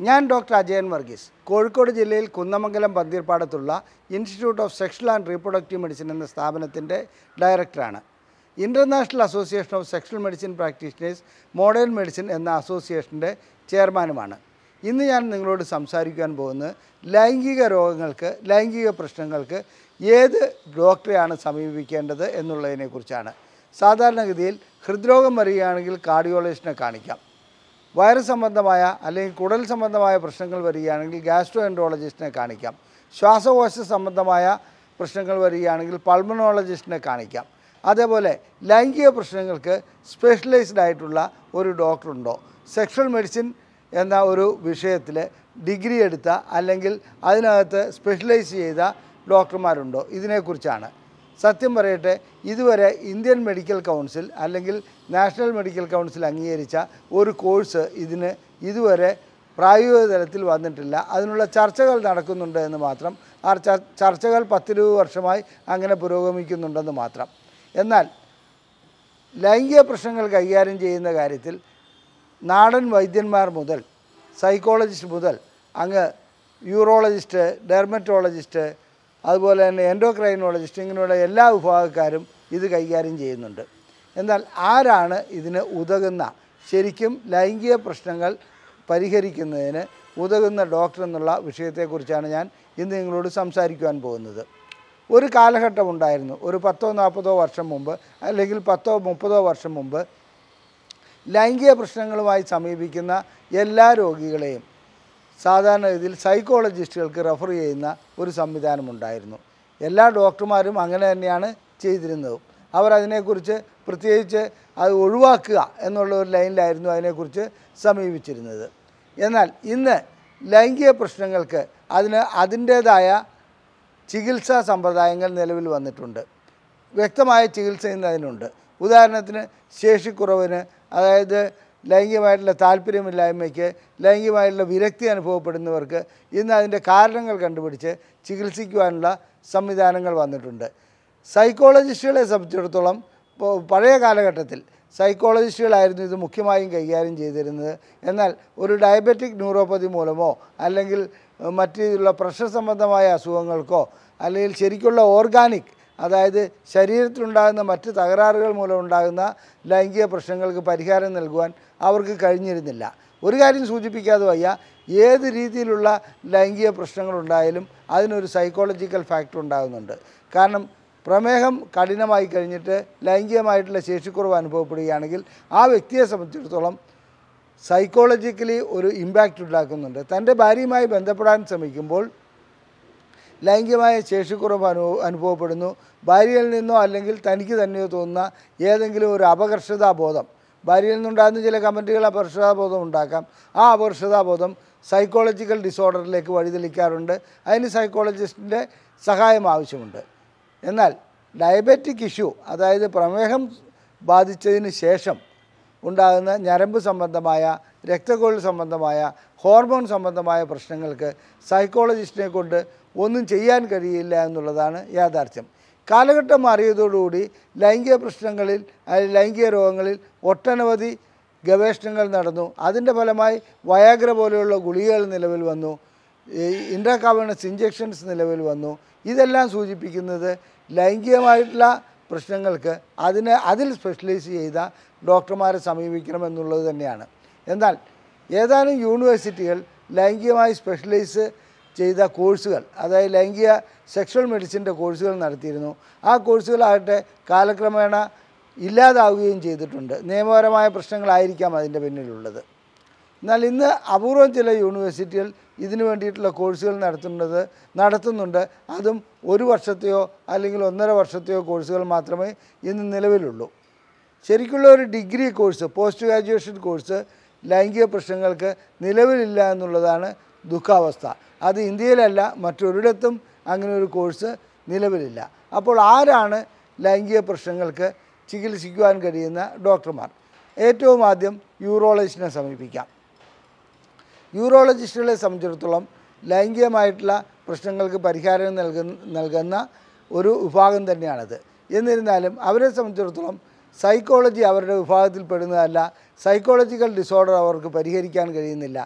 ഞാൻ ഡോക്ടർ അജയൻ വർഗീസ് കോഴിക്കോട് ജില്ലയിൽ കുന്നമംഗലം പന്തീർപ്പാടത്തുള്ള institute of sexual and reproductive medicine എന്ന സ്ഥാപനത്തിൻ്റെ ഡയറക്ടറാണ് international association of sexual medicine practitioners modern medicine എന്ന അസോസിയേഷൻ്റെ ചെയർമാനുമാണ് ഇന്ന് ഞാൻ നിങ്ങളോട് സംസാരിക്കാൻ പോകുന്നത് ലൈംഗിക രോഗങ്ങൾക്ക് ലൈംഗിക പ്രശ്നങ്ങൾക്ക് ഏത് ഡോക്ടറെയാണ് സമീപിക്കേണ്ടത് എന്നുള്ളതിനെക്കുറിച്ചാണ് സാധാരണഗതിയിൽ ഹൃദ്രോഗം വരികയാണെങ്കിൽ കാർഡിയോളജിസ്റ്റിനെ കാണിക്കാം വയറ് സംബന്ധമായ അല്ലെങ്കിൽ കുടൽ സംബന്ധമായ പ്രശ്നങ്ങൾ വരികയാണെങ്കിൽ ഗാസ്ട്രോ എൻട്രോളജിസ്റ്റിനെ കാണിക്കാം ശ്വാസകോശ സംബന്ധമായ പ്രശ്നങ്ങൾ വരികയാണെങ്കിൽ പൾമണോളജിസ്റ്റിനെ കാണിക്കാം അതേപോലെ ലൈംഗിക പ്രശ്നങ്ങൾക്ക് സ്പെഷ്യലൈസ്ഡ് ആയിട്ടുള്ള ഒരു ഡോക്ടറുണ്ടോ സെക്ഷൽ മെഡിസിൻ എന്ന ഒരു വിഷയത്തിൽ ഡിഗ്രി എടുത്ത അല്ലെങ്കിൽ അതിനകത്ത് സ്പെഷ്യലൈസ് ചെയ്ത ഡോക്ടർമാരുണ്ടോ ഇതിനെക്കുറിച്ചാണ് സത്യം പറയട്ടെ ഇതുവരെ ഇന്ത്യൻ മെഡിക്കൽ കൗൺസിൽ അല്ലെങ്കിൽ നാഷണൽ മെഡിക്കൽ കൗൺസിൽ അംഗീകരിച്ച ഒരു കോഴ്സ് ഇതിന് ഇതുവരെ പ്രായോഗിക തലത്തിൽ വന്നിട്ടില്ല അതിനുള്ള ചർച്ചകൾ നടക്കുന്നുണ്ട് എന്ന് മാത്രം ആ ചർ- ചർച്ചകൾ പത്തിരുപത് വർഷമായി അങ്ങനെ പുരോഗമിക്കുന്നുണ്ടെന്ന് മാത്രം എന്നാൽ ലൈംഗിക പ്രശ്നങ്ങൾ കൈകാര്യം ചെയ്യുന്ന കാര്യത്തിൽ നാടൻ വൈദ്യന്മാർ മുതൽ സൈക്കോളജിസ്റ്റ് മുതൽ അങ്ങ് യൂറോളജിസ്റ്റ് ഡെർമറ്റോളജിസ്റ്റ് അതുപോലെ തന്നെ എൻഡോക്രൈനോളജിസ്റ്റ് ഇങ്ങനെയുള്ള എല്ലാ വിഭാഗക്കാരും ഇത് കൈകാര്യം ചെയ്യുന്നുണ്ട് എന്നാൽ ആരാണ് ഇതിന് ഉതകുന്ന ശരിക്കും ലൈംഗിക പ്രശ്നങ്ങൾ പരിഹരിക്കുന്നതിന് ഉതകുന്ന ഡോക്ടർ എന്നുള്ള വിഷയത്തെക്കുറിച്ചാണ് ഞാൻ ഇന്ന് നിങ്ങളോട് സംസാരിക്കുവാൻ പോകുന്നത് ഒരു കാലഘട്ടം ഉണ്ടായിരുന്നു ഒരു പത്തോ നാൽപ്പതോ വർഷം മുമ്പ് അല്ലെങ്കിൽ പത്തോ മുപ്പതോ വർഷം മുമ്പ് ലൈംഗിക പ്രശ്നങ്ങളുമായി സമീപിക്കുന്ന എല്ലാ രോഗികളെയും സാധാരണ രീതിയിൽ സൈക്കോളജിസ്റ്റുകൾക്ക് റെഫർ ചെയ്യുന്ന ഒരു സംവിധാനമുണ്ടായിരുന്നു എല്ലാ ഡോക്ടർമാരും അങ്ങനെ തന്നെയാണ് ചെയ്തിരുന്നതും അവർ അതിനെക്കുറിച്ച് പ്രത്യേകിച്ച് അത് ഒഴിവാക്കുക എന്നുള്ള ഒരു ലൈനിലായിരുന്നു അതിനെക്കുറിച്ച് സമീപിച്ചിരുന്നത് എന്നാൽ ഇന്ന് ലൈംഗിക പ്രശ്നങ്ങൾക്ക് അതിന് അതിൻ്റേതായ ചികിത്സാ സമ്പ്രദായങ്ങൾ നിലവിൽ വന്നിട്ടുണ്ട് വ്യക്തമായ ചികിത്സ ഇന്ന് അതിനുണ്ട് ഉദാഹരണത്തിന് ശേഷിക്കുറവിന് അതായത് ലൈംഗികമായിട്ടുള്ള താല്പര്യമില്ലായ്മയ്ക്ക് ലൈംഗികമായിട്ടുള്ള വിരക്തി അനുഭവപ്പെടുന്നവർക്ക് ഇന്ന് അതിൻ്റെ കാരണങ്ങൾ കണ്ടുപിടിച്ച് ചികിത്സിക്കുവാനുള്ള സംവിധാനങ്ങൾ വന്നിട്ടുണ്ട് സൈക്കോളജിസ്റ്റുകളെ സംബന്ധിച്ചിടത്തോളം ഇപ്പോൾ പഴയ കാലഘട്ടത്തിൽ സൈക്കോളജിസ്റ്റുകളായിരുന്നു ഇത് മുഖ്യമായും കൈകാര്യം ചെയ്തിരുന്നത് എന്നാൽ ഒരു ഡയബറ്റിക് ന്യൂറോപ്പതി മൂലമോ അല്ലെങ്കിൽ ഏഹ്, മറ്റുള്ള പ്രഷർ സംബന്ധമായ അസുഖങ്ങൾക്കോ അല്ലെങ്കിൽ ശരിക്കുള്ള ഓർഗാനിക് അതായത് ശരീരത്തിലുണ്ടാകുന്ന മറ്റ് തകരാറുകൾ മൂലം ഉണ്ടാകുന്ന ലൈംഗിക പ്രശ്നങ്ങൾക്ക് പരിഹാരം നൽകുവാൻ അവർക്ക് കഴിഞ്ഞിരുന്നില്ല ഒരു കാര്യം സൂചിപ്പിക്കാതെ വയ്യ ഏത് രീതിയിലുള്ള ലൈംഗിക പ്രശ്നങ്ങളുണ്ടായാലും അതിനൊരു സൈക്കോളജിക്കൽ ഫാക്ടർ ഉണ്ടാകുന്നുണ്ട് കാരണം പ്രമേഹം കഠിനമായി കഴിഞ്ഞിട്ട് ലൈംഗികമായിട്ടുള്ള ശേഷിക്കുറവ് അനുഭവപ്പെടുകയാണെങ്കിൽ ആ വ്യക്തിയെ സംബന്ധിച്ചിടത്തോളം സൈക്കോളജിക്കലി ഒരു ഇമ്പാക്റ്റ് ഉണ്ടാക്കുന്നുണ്ട് തൻ്റെ ഭാര്യയുമായി ബന്ധപ്പെടാൻ ശ്രമിക്കുമ്പോൾ ലൈംഗികമായ ശേഷിക്കുറവ് അനുഭവ അനുഭവപ്പെടുന്നു ഭാര്യയിൽ നിന്നോ അല്ലെങ്കിൽ തനിക്ക് തന്നെയോ തോന്നുന്ന ഏതെങ്കിലും ഒരു അപകർഷതാബോധം ഭാര്യയിൽ നിന്നുണ്ടാകുന്ന ചില കമൻറ്റുകൾ അപകർഷതാബോധം ഉണ്ടാക്കാം ആ അപകർഷതാബോധം സൈക്കോളജിക്കൽ ഡിസോർഡറിലേക്ക് വഴിതെളിക്കാറുണ്ട് അതിന് സൈക്കോളജിസ്റ്റിൻ്റെ സഹായം ആവശ്യമുണ്ട് എന്നാൽ ഡയബറ്റിക് ഇഷ്യൂ അതായത് പ്രമേഹം ബാധിച്ചതിന് ശേഷം ഉണ്ടാകുന്ന ഞരമ്പ് സംബന്ധമായ രക്തക്കൊഴൽ സംബന്ധമായ ഹോർമോൺ സംബന്ധമായ പ്രശ്നങ്ങൾക്ക് സൈക്കോളജിസ്റ്റിനെ കൊണ്ട് ഒന്നും ചെയ്യാൻ കഴിയില്ല എന്നുള്ളതാണ് യാഥാർത്ഥ്യം കാലഘട്ടം മാറിയതോടുകൂടി ലൈംഗിക പ്രശ്നങ്ങളിൽ അല്ലെങ്കിൽ ലൈംഗിക രോഗങ്ങളിൽ ഒട്ടനവധി ഗവേഷണങ്ങൾ നടന്നു അതിൻ്റെ ഫലമായി വയാഗ്ര പോലെയുള്ള ഗുളികകൾ നിലവിൽ വന്നു ഇൻട്രാകാവേണസ് ഇഞ്ചെക്ഷൻസ് നിലവിൽ വന്നു ഇതെല്ലാം സൂചിപ്പിക്കുന്നത് ലൈംഗികമായിട്ടുള്ള പ്രശ്നങ്ങൾക്ക് അതിന് അതിൽ സ്പെഷ്യലൈസ് ചെയ്ത ഡോക്ടർമാരെ സമീപിക്കണമെന്നുള്ളത് തന്നെയാണ് എന്നാൽ ഏതാനും യൂണിവേഴ്സിറ്റികൾ ലൈംഗികമായി സ്പെഷ്യലൈസ് ചെയ്ത കോഴ്സുകൾ അതായത് ലൈംഗിക സെക്ഷൽ മെഡിസിൻ്റെ കോഴ്സുകൾ നടത്തിയിരുന്നു ആ കോഴ്സുകളാകട്ടെ കാലക്രമേണ ഇല്ലാതാവുകയും ചെയ്തിട്ടുണ്ട് നിയമപരമായ പ്രശ്നങ്ങളായിരിക്കാം അതിൻ്റെ പിന്നിലുള്ളത് എന്നാൽ ഇന്ന് അപൂർവം ചില യൂണിവേഴ്സിറ്റികൾ ഇതിനു വേണ്ടിയിട്ടുള്ള കോഴ്സുകൾ നടത്തുന്നത് നടത്തുന്നുണ്ട് അതും ഒരു വർഷത്തെയോ അല്ലെങ്കിൽ ഒന്നര വർഷത്തെയോ കോഴ്സുകൾ മാത്രമേ ഇന്ന് നിലവിലുള്ളൂ ശരിക്കുള്ള ഒരു degree course post graduation course ലൈംഗിക പ്രശ്നങ്ങൾക്ക് നിലവിലില്ല എന്നുള്ളതാണ് ദുഃഖാവസ്ഥ അത് ഇന്ത്യയിലല്ല മറ്റൊരിടത്തും അങ്ങനെ ഒരു കോഴ്സ് നിലവിലില്ല അപ്പോൾ ആരാണ് ലൈംഗിക പ്രശ്നങ്ങൾക്ക് ചികിത്സിക്കുവാൻ കഴിയുന്ന ഡോക്ടർമാർ ഏറ്റവും ആദ്യം യൂറോളജിസ്റ്റിനെ സമീപിക്കാം യൂറോളജിസ്റ്റുകളെ സംബന്ധിച്ചിടത്തോളം ലൈംഗികമായിട്ടുള്ള പ്രശ്നങ്ങൾക്ക് പരിഹാരം നൽകുന്ന നൽകുന്ന ഒരു വിഭാഗം തന്നെയാണത് എന്നിരുന്നാലും അവരെ സംബന്ധിച്ചിടത്തോളം സൈക്കോളജി അവരുടെ വിഭാഗത്തിൽ പെടുന്നതല്ല സൈക്കോളജിക്കൽ ഡിസോർഡർ അവർക്ക് പരിഹരിക്കാൻ കഴിയുന്നില്ല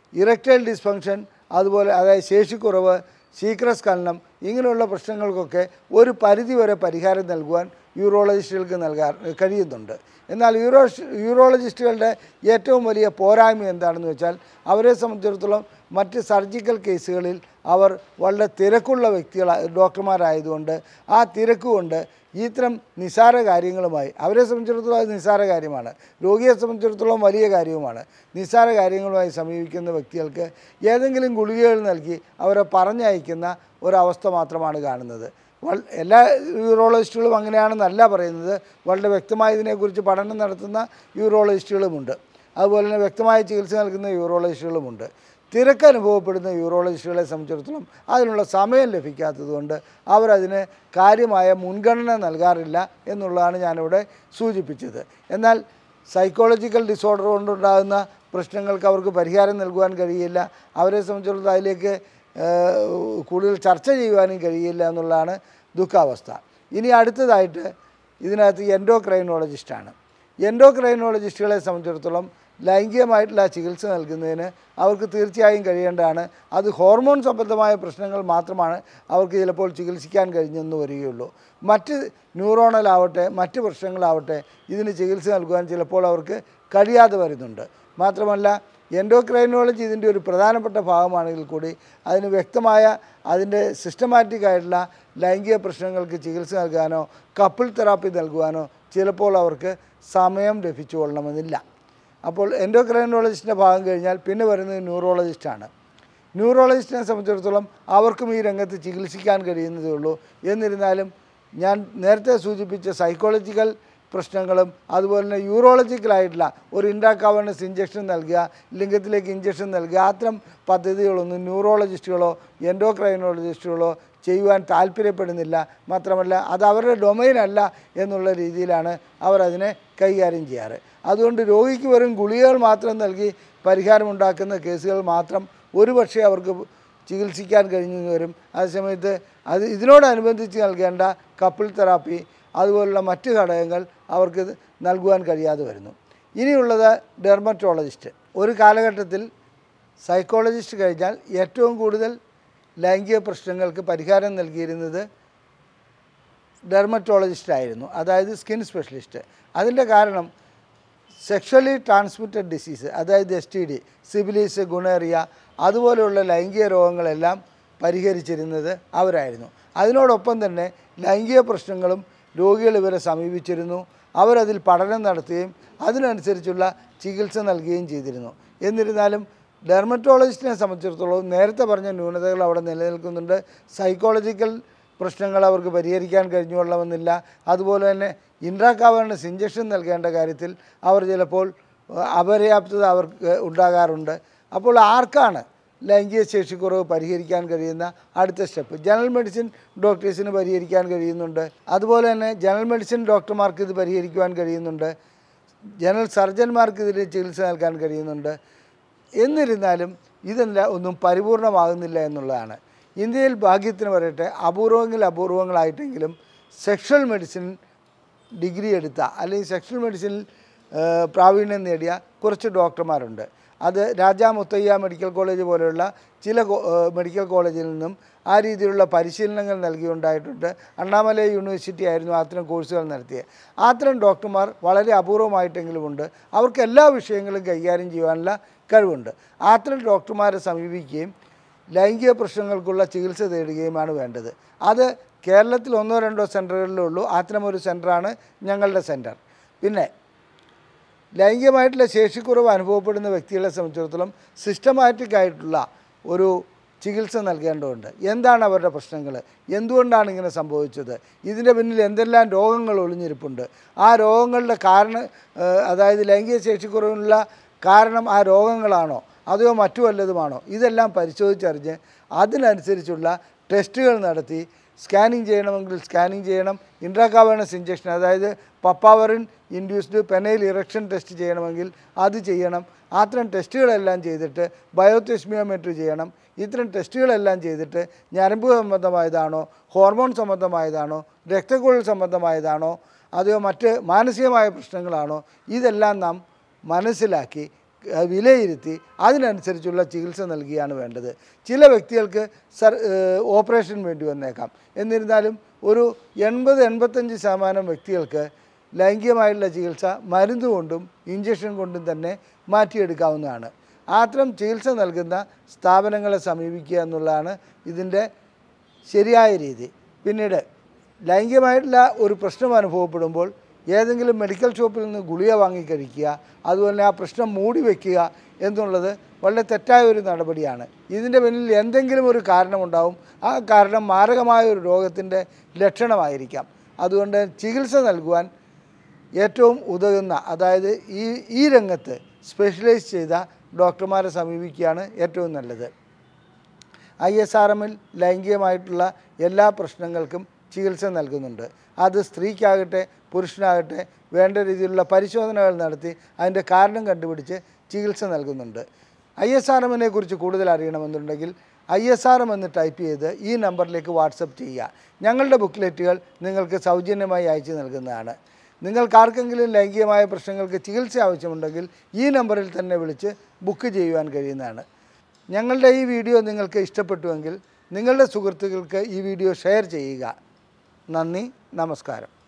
ഇറക്ടൈൽ ഡിസ്ഫങ്ഷൻ അതുപോലെ അതായത് ശേഷിക്കുറവ് ശീഘ്രസ്ഖലനം ഇങ്ങനെയുള്ള പ്രശ്നങ്ങൾക്കൊക്കെ ഒരു പരിധിവരെ പരിഹാരം നൽകുവാൻ യൂറോളജിസ്റ്റുകൾക്ക് നൽകാൻ കഴിയുന്നുണ്ട് എന്നാൽ യൂറോ യൂറോളജിസ്റ്റുകളുടെ ഏറ്റവും വലിയ പോരായ്മ എന്താണെന്ന് വെച്ചാൽ അവരെ സംബന്ധിച്ചിടത്തോളം മറ്റ് സർജിക്കൽ കേസുകളിൽ അവർ വളരെ തിരക്കുള്ള വ്യക്തികൾ ഡോക്ടർമാരായതുകൊണ്ട് ആ തിരക്ക് കൊണ്ട് ഇത്തരം നിസ്സാര കാര്യങ്ങളുമായി അവരെ സംബന്ധിച്ചിടത്തോളം അത് നിസ്സാര കാര്യമാണ് രോഗിയെ സംബന്ധിച്ചിടത്തോളം വലിയ കാര്യവുമാണ് നിസ്സാര കാര്യങ്ങളുമായി സമീപിക്കുന്ന വ്യക്തികൾക്ക് ഏതെങ്കിലും ഗുളികകൾ നൽകി അവരെ പറഞ്ഞയക്കുന്ന ഒരവസ്ഥ മാത്രമാണ് കാണുന്നത് വൾ എല്ലാ യൂറോളജിസ്റ്റുകളും അങ്ങനെയാണെന്നല്ല പറയുന്നത് വളരെ വ്യക്തമായി ഇതിനെക്കുറിച്ച് പഠനം നടത്തുന്ന യൂറോളജിസ്റ്റുകളുമുണ്ട് അതുപോലെ തന്നെ വ്യക്തമായ ചികിത്സ നൽകുന്ന യൂറോളജിസ്റ്റുകളുമുണ്ട് തിരക്ക് അനുഭവപ്പെടുന്ന യൂറോളജിസ്റ്റുകളെ സംബന്ധിച്ചിടത്തോളം അതിനുള്ള സമയം ലഭിക്കാത്തതുകൊണ്ട് അവരതിന് കാര്യമായ മുൻഗണന നൽകാറില്ല എന്നുള്ളതാണ് ഞാനിവിടെ സൂചിപ്പിച്ചത് എന്നാൽ സൈക്കോളജിക്കൽ ഡിസോർഡർ കൊണ്ടുണ്ടാകുന്ന പ്രശ്നങ്ങൾക്ക് അവർക്ക് പരിഹാരം നൽകുവാൻ കഴിയില്ല അവരെ സംബന്ധിച്ചിടത്തോളം അതിലേക്ക് ഏഹ്, കൂടുതൽ ചർച്ച ചെയ്യുവാനും കഴിയില്ല എന്നുള്ളതാണ് ദുഃഖാവസ്ഥ ഇനി അടുത്തതായിട്ട് ഇതിനകത്ത് എൻഡോക്രൈനോളജിസ്റ്റാണ് എൻഡോക്രൈനോളജിസ്റ്റുകളെ സംബന്ധിച്ചിടത്തോളം ലൈംഗികമായിട്ടുള്ള ചികിത്സ നൽകുന്നതിന് അവർക്ക് തീർച്ചയായും കഴിയേണ്ടതാണ് അത് ഹോർമോൺ സംബന്ധമായ പ്രശ്നങ്ങൾ മാത്രമാണ് അവർക്ക് ചിലപ്പോൾ ചികിത്സിക്കാൻ കഴിഞ്ഞെന്ന് വരികയുള്ളൂ മറ്റ് ന്യൂറോണലാവട്ടെ മറ്റ് പ്രശ്നങ്ങളാവട്ടെ ഇതിന് ചികിത്സ നൽകുവാൻ ചിലപ്പോൾ അവർക്ക് കഴിയാതെ വരുന്നുണ്ട് മാത്രമല്ല എൻഡോക്രൈനോളജി ഇതിൻ്റെ ഒരു പ്രധാനപ്പെട്ട ഭാഗമാണെങ്കിൽ കൂടി അതിന് വ്യക്തമായ അതിൻ്റെ സിസ്റ്റമാറ്റിക് ആയിട്ടുള്ള ലൈംഗിക പ്രശ്നങ്ങൾക്ക് ചികിത്സ നൽകാനോ കപ്പിൾ തെറാപ്പി നൽകുവാനോ ചിലപ്പോൾ അവർക്ക് സമയം ലഭിച്ചു കൊള്ളണമെന്നില്ല അപ്പോൾ എൻഡോക്രൈനോളജിസ്റ്റിൻ്റെ ഭാഗം കഴിഞ്ഞാൽ പിന്നെ വരുന്നത് ന്യൂറോളജിസ്റ്റാണ് ന്യൂറോളജിസ്റ്റിനെ സംബന്ധിച്ചിടത്തോളം അവർക്കും ഈ രംഗത്ത് ചികിത്സിക്കാൻ കഴിയുന്നതേ ഉള്ളൂ എന്നിരുന്നാലും ഞാൻ നേരത്തെ സൂചിപ്പിച്ച സൈക്കോളജിക്കൽ പ്രശ്നങ്ങളും അതുപോലെ തന്നെ യൂറോളജിക്കലായിട്ടുള്ള ഒരു ഇൻഡാക്കാവേണസ് ഇഞ്ചക്ഷൻ നൽകുക ലിംഗത്തിലേക്ക് ഇഞ്ചക്ഷൻ നൽകുക അത്തരം പദ്ധതികളൊന്നും ന്യൂറോളജിസ്റ്റുകളോ എൻഡോക്രൈനോളജിസ്റ്റുകളോ ചെയ്യുവാൻ താല്പര്യപ്പെടുന്നില്ല മാത്രമല്ല അത് അവരുടെ ഡൊമൈനല്ല എന്നുള്ള രീതിയിലാണ് അവർ അതിനെ കൈകാര്യം ചെയ്യാറ് അതുകൊണ്ട് രോഗിക്ക് വെറും ഗുളികകൾ മാത്രം നൽകി പരിഹാരമുണ്ടാക്കുന്ന കേസുകൾ മാത്രം ഒരുപക്ഷെ അവർക്ക് ചികിത്സിക്കാൻ കഴിഞ്ഞു വരും അതേസമയത്ത് അത് ഇതിനോടനുബന്ധിച്ച് നൽകേണ്ട കപ്പിൾ തെറാപ്പി അതുപോലുള്ള മറ്റ് ഘടകങ്ങൾ അവർക്ക് നൽകുവാൻ കഴിയാതെ വരുന്നു ഇനിയുള്ളത് ഡെർമറ്റോളജിസ്റ്റ് ഒരു കാലഘട്ടത്തിൽ സൈക്കോളജിസ്റ്റ് കഴിഞ്ഞാൽ ഏറ്റവും കൂടുതൽ ലൈംഗിക പ്രശ്നങ്ങൾക്ക് പരിഹാരം നൽകിയിരുന്നത് ഡെർമറ്റോളജിസ്റ്റ് ആയിരുന്നു അതായത് സ്കിൻ സ്പെഷ്യലിസ്റ്റ് അതിൻ്റെ കാരണം സെക്ഷലി ട്രാൻസ്മിറ്റഡ് ഡിസീസ് അതായത് S T D syphilis gonorrhoea അതുപോലെയുള്ള ലൈംഗിക രോഗങ്ങളെല്ലാം പരിഹരിച്ചിരുന്നത് അവരായിരുന്നു അതിനോടൊപ്പം തന്നെ ലൈംഗിക പ്രശ്നങ്ങളും രോഗികൾ ഇവരെ സമീപിച്ചിരുന്നു അവരതിൽ പഠനം നടത്തുകയും അതിനനുസരിച്ചുള്ള ചികിത്സ നൽകുകയും ചെയ്തിരുന്നു എന്നിരുന്നാലും ഡെർമറ്റോളജിസ്റ്റിനെ സംബന്ധിച്ചിടത്തോളം നേരത്തെ പറഞ്ഞ ന്യൂനതകൾ അവിടെ നിലനിൽക്കുന്നുണ്ട് സൈക്കോളജിക്കൽ പ്രശ്നങ്ങൾ അവർക്ക് പരിഹരിക്കാൻ കഴിഞ്ഞുകൊള്ളണമെന്നില്ല അതുപോലെ തന്നെ ഇൻട്രാകാവേണസ് ഇഞ്ചക്ഷൻ നൽകേണ്ട കാര്യത്തിൽ അവർ ചിലപ്പോൾ അഹ്, അപര്യാപ്തത അവർക്ക് ഉണ്ടാകാറുണ്ട് അപ്പോൾ ആർക്കാണ് ലൈംഗിക ശേഷിക്കുറവ് പരിഹരിക്കാൻ കഴിയുന്ന അടുത്ത സ്റ്റെപ്പ് ജനറൽ മെഡിസിൻ ഡോക്ടേഴ്സിന് പരിഹരിക്കാൻ കഴിയുന്നുണ്ട് അതുപോലെ തന്നെ ജനറൽ മെഡിസിൻ ഡോക്ടർമാർക്ക് ഇത് പരിഹരിക്കുവാൻ കഴിയുന്നുണ്ട് ജനറൽ സർജന്മാർക്ക് ഇതിന് ചികിത്സ നൽകാൻ കഴിയുന്നുണ്ട് എന്നിരുന്നാലും ഇതെല്ലാം ഒന്നും പരിപൂർണമാകുന്നില്ല എന്നുള്ളതാണ് ഇന്ത്യയിൽ ഭാഗ്യത്തിന് പറയട്ടെ അപൂർവങ്ങളിൽ അപൂർവങ്ങളായിട്ടെങ്കിലും സെക്ഷൽ മെഡിസിൻ ഡിഗ്രി എടുത്ത അല്ലെങ്കിൽ സെക്ഷൽ മെഡിസിനിൽ ആ, പ്രാവീണ്യം നേടിയ കുറച്ച് ഡോക്ടർമാരുണ്ട് അത് രാജാ മുത്തയ്യ മെഡിക്കൽ കോളേജ് പോലെയുള്ള ചില കോ- ആ, മെഡിക്കൽ കോളേജിൽ നിന്നും ആ രീതിയിലുള്ള പരിശീലനങ്ങൾ നൽകിയുണ്ടായിട്ടുണ്ട് അണ്ണാമലൈ യൂണിവേഴ്സിറ്റി ആയിരുന്നു അത്തരം കോഴ്സുകൾ നടത്തിയത് അത്തരം ഡോക്ടർമാർ വളരെ അപൂർവമായിട്ടെങ്കിലുമുണ്ട് അവർക്ക് എല്ലാ വിഷയങ്ങളും കൈകാര്യം ചെയ്യുവാനുള്ള കഴിവുണ്ട് അത്തരം ഡോക്ടർമാരെ സമീപിക്കുകയും ലൈംഗിക പ്രശ്നങ്ങൾക്കുള്ള ചികിത്സ തേടുകയുമാണ് വേണ്ടത് അത് കേരളത്തിൽ ഒന്നോ രണ്ടോ സെൻറ്ററുകളിലേ ഉള്ളൂ അത്തരമൊരു സെൻറ്ററാണ് ഞങ്ങളുടെ സെൻറ്റർ പിന്നെ ലൈംഗികമായിട്ടുള്ള ശേഷിക്കുറവ് അനുഭവപ്പെടുന്ന വ്യക്തികളെ സംബന്ധിച്ചിടത്തോളം സിസ്റ്റമാറ്റിക് ആയിട്ടുള്ള ഒരു ചികിത്സ നൽകേണ്ടതുണ്ട് എന്താണ് അവരുടെ പ്രശ്നങ്ങൾ എന്തുകൊണ്ടാണ് ഇങ്ങനെ സംഭവിച്ചത് ഇതിൻ്റെ പിന്നിൽ എന്തെല്ലാം രോഗങ്ങൾ ഒളിഞ്ഞിരിപ്പുണ്ട് ആ രോഗങ്ങളുടെ കാരണം ഏഹ്, അതായത് ലൈംഗിക ശേഷിക്കുറവിനുള്ള കാരണം ആ രോഗങ്ങളാണോ അതോ മറ്റു വല്ലതുമാണോ ഇതെല്ലാം പരിശോധിച്ചറിഞ്ഞ് അതിനനുസരിച്ചുള്ള ടെസ്റ്റുകൾ നടത്തി സ്കാനിങ് ചെയ്യണമെങ്കിൽ സ്കാനിങ് ചെയ്യണം ഇൻട്രാകാവേണസ് ഇഞ്ചക്ഷൻ അതായത് papaverine induced penile erection test ചെയ്യണമെങ്കിൽ അത് ചെയ്യണം അത്തരം ടെസ്റ്റുകളെല്ലാം ചെയ്തിട്ട് ബയോതെസ്മിയോമെട്രി ചെയ്യണം ഇത്തരം ടെസ്റ്റുകളെല്ലാം ചെയ്തിട്ട് ഞരമ്പ് സംബന്ധമായതാണോ ഹോർമോൺ സംബന്ധമായതാണോ രക്തക്കുഴൽ സംബന്ധമായതാണോ അതോ മറ്റ് മാനസികമായ പ്രശ്നങ്ങളാണോ ഇതെല്ലാം നാം മനസ്സിലാക്കി ഏഹ് വിലയിരുത്തി അതിനനുസരിച്ചുള്ള ചികിത്സ നൽകുകയാണ് വേണ്ടത് ചില വ്യക്തികൾക്ക് സർ ഏഹ് ഓപ്പറേഷൻ വേണ്ടി വന്നേക്കാം എന്നിരുന്നാലും ഒരു എൺപത് എൺപത്തഞ്ച് ശതമാനം വ്യക്തികൾക്ക് ലൈംഗികമായിട്ടുള്ള ചികിത്സ മരുന്ന് കൊണ്ടും ഇഞ്ചക്ഷൻ കൊണ്ടും തന്നെ മാറ്റിയെടുക്കാവുന്നതാണ് അത്തരം ചികിത്സ നൽകുന്ന സ്ഥാപനങ്ങളെ സമീപിക്കുക എന്നുള്ളതാണ് ഇതിൻ്റെ ശരിയായ രീതി പിന്നീട് ലൈംഗികമായിട്ടുള്ള ഒരു പ്രശ്നം അനുഭവപ്പെടുമ്പോൾ ഏതെങ്കിലും മെഡിക്കൽ ഷോപ്പിൽ നിന്ന് ഗുളിക വാങ്ങിക്കഴിക്കുക അതുപോലെ ആ പ്രശ്നം മൂടി വയ്ക്കുക എന്നുള്ളത് വളരെ തെറ്റായ ഒരു നടപടിയാണ് ഇതിൻ്റെ പിന്നിൽ എന്തെങ്കിലും ഒരു കാരണമുണ്ടാവും ആ കാരണം മാരകമായ ഒരു രോഗത്തിൻ്റെ ലക്ഷണമായിരിക്കാം അതുകൊണ്ട് ചികിത്സ നൽകുവാൻ ഏറ്റവും ഉതകുന്ന അതായത് ഈ ഈ രംഗത്ത് സ്പെഷ്യലൈസ് ചെയ്ത ഡോക്ടർമാരെ സമീപിക്കുകയാണ് ഏറ്റവും നല്ലത് ഐ എസ് ആർ എമ്മിൽ ലൈംഗികമായിട്ടുള്ള എല്ലാ പ്രശ്നങ്ങൾക്കും ചികിത്സ നൽകുന്നുണ്ട് അത് സ്ത്രീക്കാകട്ടെ പുരുഷനാകട്ടെ വേണ്ട രീതിയിലുള്ള പരിശോധനകൾ നടത്തി അതിൻ്റെ കാരണം കണ്ടുപിടിച്ച് ചികിത്സ നൽകുന്നുണ്ട് ഐ എസ് ആർ എമ്മിനെ കുറിച്ച് കൂടുതൽ അറിയണമെന്നുണ്ടെങ്കിൽ ഐ എസ് ആർ എം എന്ന് ടൈപ്പ് ചെയ്ത് ഈ നമ്പറിലേക്ക് വാട്സപ്പ് ചെയ്യുക ഞങ്ങളുടെ ബുക്ക്ലെറ്റുകൾ നിങ്ങൾക്ക് സൗജന്യമായി അയച്ചു നൽകുന്നതാണ് നിങ്ങൾക്ക് ആർക്കെങ്കിലും ലൈംഗികമായ പ്രശ്നങ്ങൾക്ക് ചികിത്സ ആവശ്യമുണ്ടെങ്കിൽ ഈ നമ്പറിൽ തന്നെ വിളിച്ച് ബുക്ക് ചെയ്യുവാൻ കഴിയുന്നതാണ് ഞങ്ങളുടെ ഈ വീഡിയോ നിങ്ങൾക്ക് ഇഷ്ടപ്പെട്ടുവെങ്കിൽ നിങ്ങളുടെ സുഹൃത്തുക്കൾക്ക് ഈ വീഡിയോ ഷെയർ ചെയ്യുക നന്ദി നമസ്കാരം